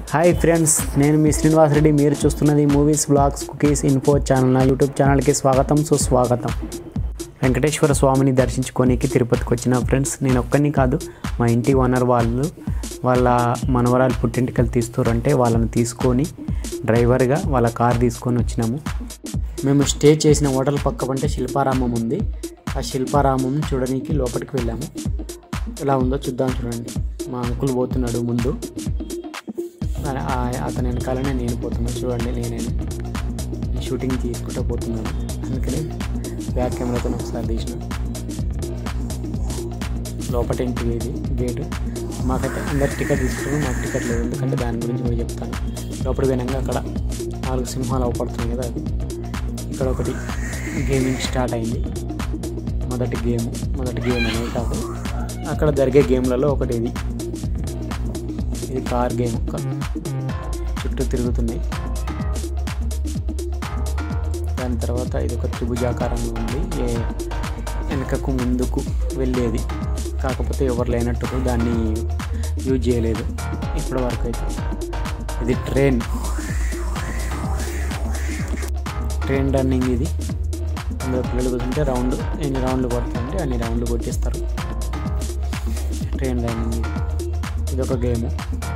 Hi friends నేను మీ శ్రీనివాస్ రెడ్డి మీరు చూస్తున్నది movies blogs cookies info channel నా యూట్యూబ్ ఛానల్కి స్వాగతం సుస్వాగతం వెంకటేశ్వర స్వామిని దర్శించుకోనికి తిరుపతికి వచ్చిన ఫ్రెండ్స్ నేను ఒక్కని కాదు మా ఇంటి ఓనర్ వాళ్ళు వాళ్ళ మనవరాలు పుట్టింటికలు తీస్తారంటే వాళ్ళని తీసుకొని డ్రైవర్గా వాళ్ళ కార్ తీసుకొని వచ్చినాము మేము స్టే చేసిన హోటల్ పక్క పంటే శిల్పారామం ఉంది ఆ శిల్పారామం చూడడానికి లోపలికి వెళ్ళాము ఎలా ఉందో చూద్దాం చూడండి మా అంకుల్ పోతున్నాడు ముందు ఆ- ఆ- అతని వెనకాలనే నేను పోతున్నాను చూడండి నేనే నేను షూటింగ్ తీసుకుంటూ పోతున్నాను అందుకని బ్యాక్ కెమెరాతో ఒకసారి తీసిన లోపల ఇంటికి ఇది గేటు మాకైతే అందరు టికెట్ తీసుకున్నాను మాకు టికెట్ లేదు ఎందుకంటే దాని గురించి కూడా చెప్తాను లోపల పోయినాక అక్కడ నాలుగు సింహాలు అవపడుతున్నాయి కదా అది ఇక్కడ ఒకటి గేమింగ్ స్టార్ట్ అయింది మొదటి గేమ్ మొదటి గేమ్ అనేది కాదు అక్కడ జరిగే గేమ్లలో ఒకటి ఇది ఇది కార్ గేమ్ చుట్టూ తిరుగుతున్నాయి దాని తర్వాత ఇది ఒక త్రిభుజాకారంలో ఉంది ఏ వెనకకు ముందుకు వెళ్ళేది కాకపోతే ఎవరు లేనట్టు దాన్ని యూజ్ చేయలేదు ఇప్పటి వరకు అయితే ఇది ట్రైన్ ట్రైన్ రన్నింగ్ ఇది అందులో పిల్లలు కూర్చుంటే రౌండ్ ఎన్ని రౌండ్లు కొడుతుంటే అన్ని రౌండ్లు కొట్టేస్తారు ట్రైన్ రన్నింగ్ ఇది ఇది ఒక గేమ్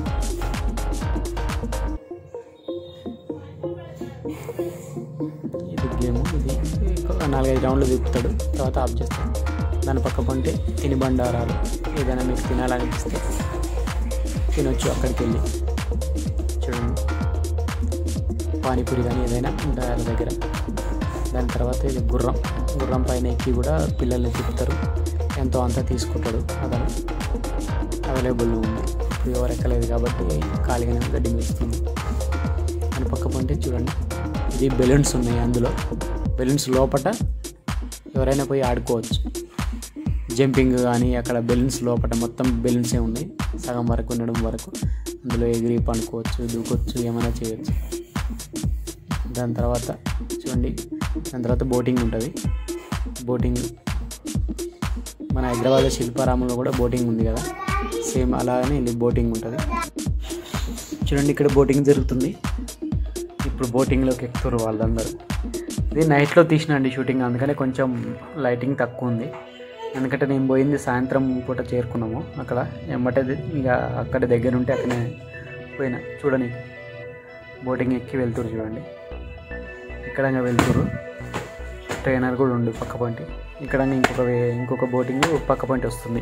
ఇది గేమ్ ఇది ఒక నాలుగైదు రౌండ్లు తిప్పుతాడు తర్వాత ఆఫ్ చేస్తాడు దాని పక్క పంటే తినుబండారాలు ఏదైనా మీకు తినాలనిపిస్తే తినొచ్చు అక్కడికి వెళ్ళి చూడండి పానీపూరి కానీ ఏదైనా ఉంటాయి వాళ్ళ దగ్గర దాని తర్వాత ఇది గుర్రం గుర్రం పైన ఎక్కి కూడా పిల్లల్ని తిప్పుతారు ఎంతో అంత తీసుకుంటాడు అతను అవైలబుల్ ఉంది ఇప్పుడు ఎవరు ఎక్కలేదు కాబట్టి ఖాళీగానే గడ్డి మేస్తుంది అని పక్క పంటే చూడండి ఇది బెలూన్స్ ఉన్నాయి అందులో బెలూన్స్ లోపట ఎవరైనా పోయి ఆడుకోవచ్చు జంపింగ్ కానీ అక్కడ బెలూన్స్ లోపల మొత్తం బెలూన్సే ఉన్నాయి సగం వరకు ఉండడం వరకు అందులో ఎగిరి పండుకోవచ్చు దూకొచ్చు ఏమైనా చేయొచ్చు దాని తర్వాత చూడండి దాని తర్వాత బోటింగ్ ఉంటుంది బోటింగ్ మన హైదరాబాద్ శిల్పారామంలో కూడా బోటింగ్ ఉంది కదా సేమ్ అలాగనే ఇది బోటింగ్ ఉంటుంది చూడండి ఇక్కడ బోటింగ్ జరుగుతుంది ఇప్పుడు బోటింగ్లోకి ఎక్కుతారు వాళ్ళందరూ ఇది నైట్లో తీసినండి షూటింగ్ అందుకనే కొంచెం లైటింగ్ తక్కువ ఉంది ఎందుకంటే నేను పోయింది సాయంత్రం పూట చేరుకున్నాము అక్కడ ఎమ్మటే ఇక అక్కడ దగ్గర ఉంటే అక్కడనే పోయినా చూడని బోటింగ్ ఎక్కి వెళ్తురు చూడండి ఇక్కడ వెళ్తురు ట్రైనర్ కూడా ఉండు పక్క పంటి ఇక్కడ ఇంకొక వే- ఇంకొక బోటింగ్ పక్క పంటి వస్తుంది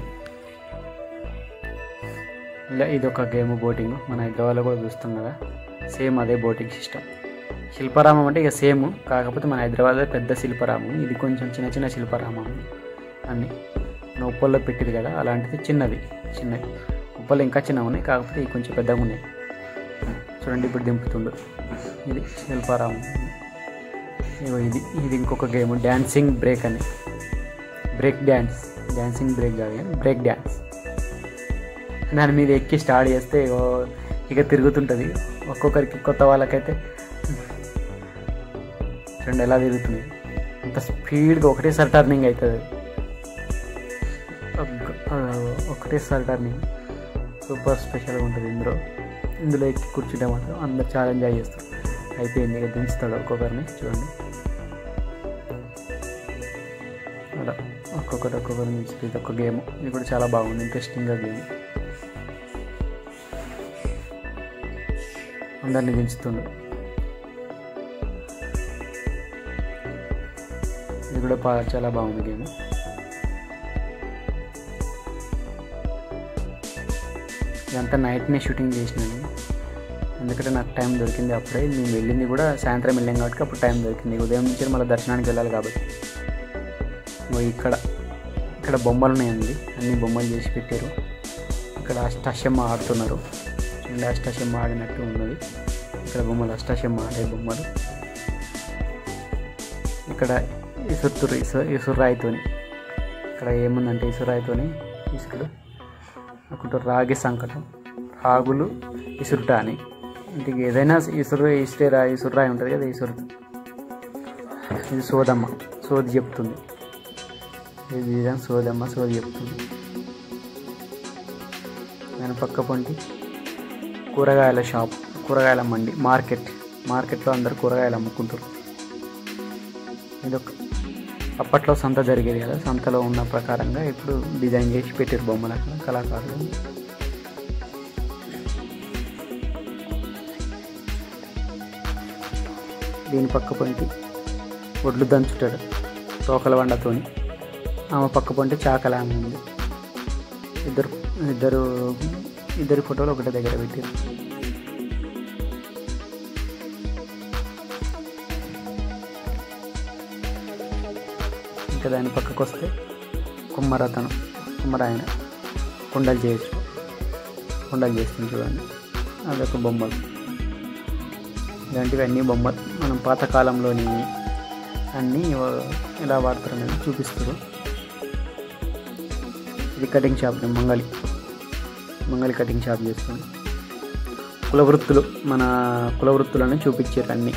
ఇలా ఇది ఒక గేమ్ బోటింగ్ మన హైదరాబాద్లో కూడా చూస్తాం కదా సేమ్ అదే బోటింగ్ సిస్టమ్ శిల్పారామం అంటే ఇక సేమ్ కాకపోతే మన హైదరాబాద్ పెద్ద శిల్పారామం ఇది కొంచెం చిన్న చిన్న శిల్పారామం అన్ని మన ఉప్పల్లో పెట్టింది కదా అలాంటిది చిన్నది చిన్నది ఉప్పలు ఇంకా చిన్నగా ఉన్నాయి కాకపోతే ఇవి కొంచెం పెద్దగా ఉన్నాయి చూడండి ఇప్పుడు దింపుతుండు ఇది శిల్పారామం ఇగో ఇది ఇది ఇంకొక గేమ్ డ్యాన్సింగ్ బ్రేక్ అని బ్రేక్ డ్యాన్స్ డ్యాన్సింగ్ బ్రేక్ కాదు కానీ బ్రేక్ డ్యాన్స్ దాని మీద ఎక్కి స్టార్ట్ చేస్తే ఓ ఇక తిరుగుతుంటుంది ఒక్కొక్కరికి కొత్త వాళ్ళకైతే చూడండి ఎలా తిరుగుతుంది అంత స్పీడ్గా ఒకటేసారి టర్నింగ్ అవుతుంది ఒక్క- ఆ, ఒకటేసారి టర్నింగ్ సూపర్ స్పెషల్గా ఉంటుంది ఇందులో ఇందులో ఎక్కి కూర్చుంటే మాత్రం అందరు చాలా ఎంజాయ్ చేస్తారు అయిపోయింది ఇక దించుతాడు ఒక్కొక్కరిని చూడండి అలా ఒక్కొక్కటి ఒక్కొక్కరిని దించుతుంది ఇది ఒక గేమ్ ఇది కూడా చాలా బాగుంది ఇంట్రెస్టింగ్గా గేమ్ అందరిని దించుతుండు ఇది కూడా బా చాలా బాగుంది గేమ్ ఇదంతా నైట్నే షూటింగ్ చేసినాను ఎందుకంటే నాకు టైం దొరికింది అప్పుడే మేము వెళ్ళింది కూడా సాయంత్రం వెళ్ళాం కాబట్టి అప్పుడు టైం దొరికింది ఉదయం నుంచి మళ్ళీ దర్శనానికి వెళ్ళాలి కాబట్టి ఇగో ఇక్కడ ఇక్కడ బొమ్మలు ఉన్నాయండి అన్ని బొమ్మలు చేసి పెట్టారు ఇక్కడ అష్టాశమ్మ ఆడుతున్నారు చూడండి అష్టాశమ్మ ఆడినట్టు ఉన్నది ఇక్కడ బొమ్మలు అష్టాశమ్మ ఆడే బొమ్మలు ఇక్కడ ఇసురుతురు ఇసు ఇసురాయితోని ఇక్కడ ఏముందంటే ఇసురాయితోని ఇసురుడు అనుకుంటారు రాగి సంకటం రాగులు ఇసురుట అని అంటే ఏదైనా ఇసురు ఇస్తే రా ఇసుర్రాయి ఉంటుంది కదా ఇసురు ఇది సోదమ్మ సోది చెప్తుంది ఇది ఇదని సోదమ్మ సోది చెప్తుంది దాని పక్క పొంటి కూరగాయల షాప్ కూరగాయల మండి మార్కెట్ మార్కెట్లో అందరు కూరగాయలు అమ్ముకుంటారు ఇదొక అప్పట్లో సంత జరిగేది కదా సంతలో ఉన్న ప్రకారంగా ఇప్పుడు డిజైన్ చేసి పెట్టారు బొమ్మలు అక్కడ కళాకారులు దీని పక్క పొంటి ఒడ్లు దంచుతాడు తోకల వండతోని ఆమె పక్క పొంటి చాకల ఆమె ఉంది ఇద్దరు ఇద్దరు ఇద్దరి ఫోటోలు ఒకటే దగ్గర పెట్టారు ఇంకా దాని పక్కకు వస్తే కుమ్మరతను కుమ్మరాయన కుండలు చేయొచ్చు కుండలు చేస్తుంది చూడండి అదొక బొమ్మలు ఇలాంటివి అన్ని బొమ్మలు మనం పాతకాలంలోని అన్నీ ఎలా వాడతారు అనేది చూపిస్తారు ఇది కటింగ్ షాప్ మంగళి మంగళి కటింగ్ షాప్ చేస్తుంది కులవృత్తులు మన కులవృత్తులను చూపించారు అన్నీ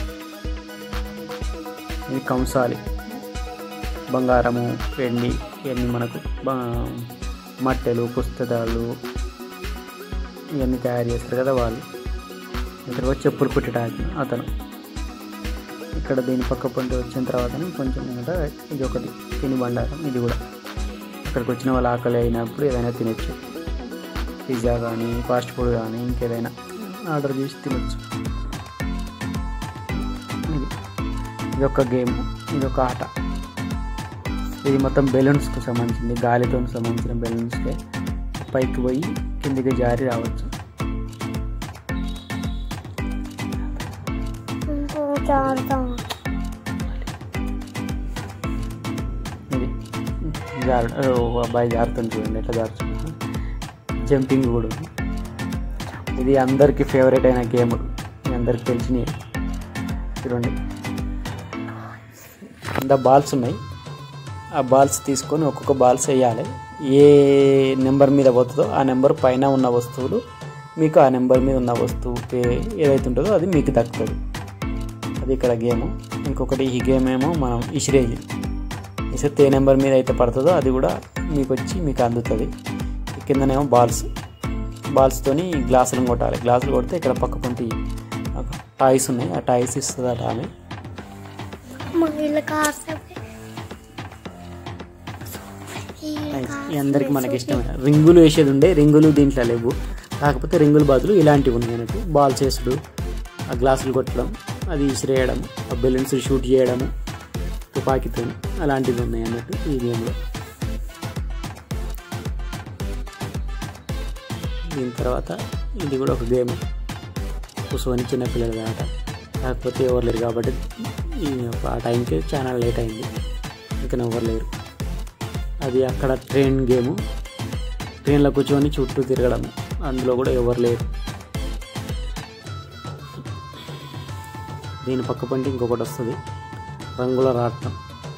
ఇది కంసాలి బంగారము వెండి ఇవన్నీ మనకు బా- మట్టెలు పుస్తకాలు ఇవన్నీ తయారు చేస్తారు కదా వాళ్ళు ఇక్కడ చెప్పులు కుట్టడానికి అతను ఇక్కడ దీని పక్క పొంటి వచ్చిన తర్వాత కొంచెం కూడా ఇది ఒకటి తిని బండారం ఇది కూడా అక్కడికి వచ్చిన వాళ్ళు ఆకలి అయినప్పుడు ఏదైనా తినొచ్చు పిజ్జా కానీ ఫాస్ట్ ఫుడ్ కానీ ఇంకేదైనా ఆర్డర్ చేసి తినొచ్చు ఇది ఇది ఒక గేమ్ ఇది ఒక ఆట ఇది మొత్తం బెలూన్స్కి సంబంధించింది గాలితో సంబంధించిన బెలూన్స్కే పైకి పోయి కిందికి జారి రావచ్చు ఇది జారు ఓ అబ్బాయి జారుతుంది చూడండి ఎట్లా జారుతుంది జంపింగ్ కూడా ఉంది. ఇది అందరికీ ఫేవరెట్ అయిన గేమ్ మీ అందరికి తెలిసినవి చూడండి అంత బాల్స్ ఉన్నాయి ఆ బాల్స్ తీసుకొని ఒక్కొక్క బాల్స్ వేయాలి ఏ నెంబర్ మీద పోతుందో ఆ నెంబర్ పైన ఉన్న వస్తువులు మీకు ఆ నెంబర్ మీద ఉన్న వస్తువు పే- ఏదైతే ఉంటుందో అది మీకు దక్కుతుంది అది ఇక్కడ గేమ్ ఇంకొకటి ఈ గేమ్ ఏమో మనం ఇసిరేది ఇసిరితే ఏ నెంబర్ మీద అయితే పడుతుందో అది కూడా మీకు వచ్చి మీకు అందుతుంది ఈ కిందనేమో బాల్స్ బాల్స్తోని గ్లాసులు కొట్టాలి గ్లాసులు కొడితే ఇక్కడ పక్క పొంటి టాయ్స్ ఉన్నాయి ఆ టాయ్స్ ఇస్తుంది అట ఆమె ఈ అందరికి మనకి ఇష్టమైన రింగులు వేసేది ఉండే రింగులు దీంట్లో లేవు కాకపోతే రింగుల బదులు ఇలాంటివి ఉన్నాయి అన్నట్టు బాల్స్ వేసుడు ఆ గ్లాసులు కొట్టడం అది విసిరేయడం ఆ బెలూన్స్ షూట్ చేయడము తుపాకీతో అలాంటివి ఉన్నాయి అన్నట్టు ఈ గేమ్లో దీని తర్వాత ఇది కూడా ఒక గేమ్ కూర్చొని చిన్నపిల్లలది ఆట కాకపోతే ఎవరు లేరు కాబట్టి ఈ యొక్క ఆ టైంకి చాలా లేట్ అయింది ఇంకా ఎవరు లేరు అది అక్కడ ట్రైన్ గేము ట్రైన్లో కూర్చొని చుట్టూ తిరగడం అందులో కూడా ఎవరు లేరు దీని పక్క పంటి ఇంకొకటి వస్తుంది రంగుల రాట్నం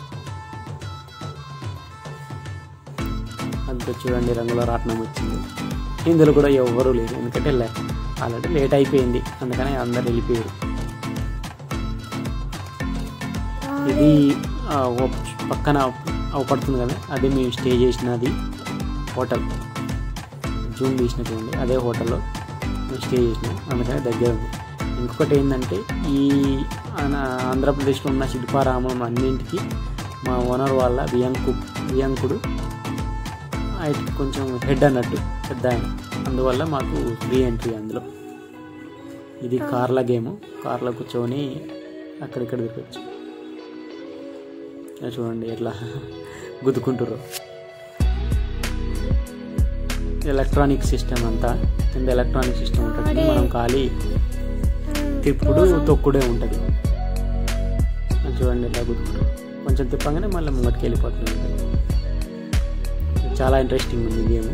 అందులో చూడండి రంగుల రాట్నం వచ్చింది ఇందులో కూడా ఎవ్వరూ లేరు ఎందుకంటే లే- ఆల్రెడీ లేట్ అయిపోయింది అందుకని అందరు వెళ్ళిపోయారు ఇది ఆ, ఓ పక్కన అవపడుతుంది కదా అది మేము స్టే చేసినది హోటల్ జూమ్ తీసిన చూడండి అదే హోటల్లో మేము స్టే చేసినాం అందుకని దగ్గర ఉంది ఇంకొకటి ఏంటంటే ఈ ఆన- ఆంధ్రప్రదేశ్లో ఉన్న శిల్పారామం అన్నింటికి మా ఓనర్ వాళ్ళ వియంకు వియంకుడు ఆయనకి కొంచెం హెడ్ అన్నట్టు పెద్ద ఆయన అందువల్ల మాకు ఫ్రీ ఎంట్రీ అందులో ఇది కార్ల గేమ్ కార్లో కూర్చొని అక్కడిక్కడ తిరగచ్చు ఇలా చూడండి ఎట్లా గుద్దుకుంటారు ఎలక్ట్రానిక్ సిస్టమ్ అంతా కింద ఎలక్ట్రానిక్ సిస్టమ్ ఉంటుంది మనం ఖాళీ తిప్పుడు తొక్కుడే ఉంటుంది అది చూడండి ఎట్లా గుద్దుకుంటారు కొంచెం తిప్పగానే మళ్ళీ ముంగటికి వెళ్ళిపోతుంది చాలా ఇంట్రెస్టింగ్ ఉంది గేమ్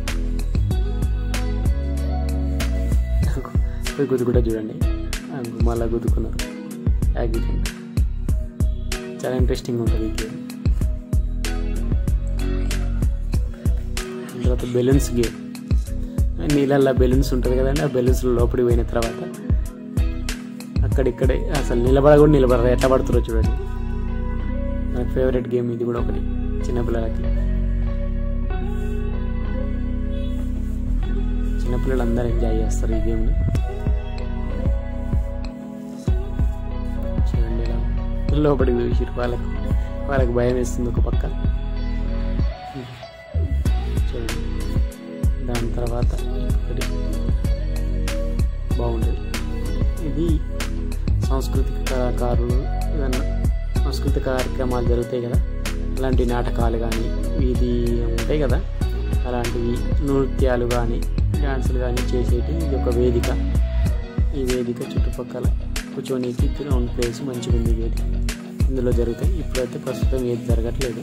పోయి గుద్దుకుంటే చూడండి ఆ మళ్ళీ గుద్దుకున్నారు యాక్సిడెంట్ చాలా ఇంట్రెస్టింగ్ ఉంటుంది ఈ గేమ్ తర్వాత బెలూన్స్ గేమ్ నీళ్ళల్లో బెలూన్స్ ఉంటుంది కదండి ఆ బెలూన్స్ లోపలికి పోయిన తర్వాత అక్కడిక్కడే అసలు నిలబడ కూడా నిలబడరు ఎట్లా పడుతుందో చూడండి నాకు ఫేవరెట్ గేమ్ ఇది కూడా ఒకటి చిన్నపిల్లలకి చిన్న చిన్నపిల్లలు అందరూ ఎంజాయ్ చేస్తారు ఈ గేమ్ని చూడండి ఇలా లోపలికి చూసిరు వాళ్ళకు వాళ్ళకి భయం వేస్తుంది ఒక పక్క చూడండి దాని తర్వాత ఇంకొకటి బాగుండేది ఇది సాంస్కృతిక కళాకారులు ఏదన్నా సాంస్కృతిక కార్యక్రమాలు జరుగుతాయి కదా అలాంటి నాటకాలు కానీ ఇది ఉంటాయి కదా అలాంటివి నృత్యాలు కానీ డ్యాన్సులు కానీ చేసేటి ఇది ఒక వేదిక ఈ వేదిక చుట్టుపక్కల కూర్చోనికి గ్రౌండ్ ప్లేస్ మంచిగా ఉంది వేదిక ఇందులో జరుగుతాయి ఇప్పుడైతే ప్రస్తుతం ఏది జరగట్లేదు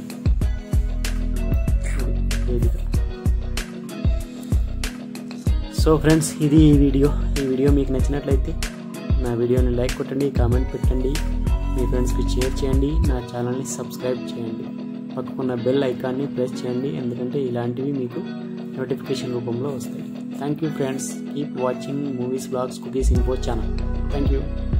ఇది వేదిక సో ఫ్రెండ్స్ ఇది ఈ వీడియో ఈ వీడియో మీకు నచ్చినట్లయితే నా వీడియోని లైక్ కొట్టండి కామెంట్ పెట్టండి మీ ఫ్రెండ్స్కి షేర్ చేయండి నా ఛానల్ని సబ్స్క్రైబ్ చేయండి పక్కకున్న బెల్ ఐకాన్ని ప్రెస్ చేయండి ఎందుకంటే ఇలాంటివి మీకు నోటిఫికేషన్ రూపంలో వస్తాయి thank you friends keep watching movies blogs cookies info channel thank you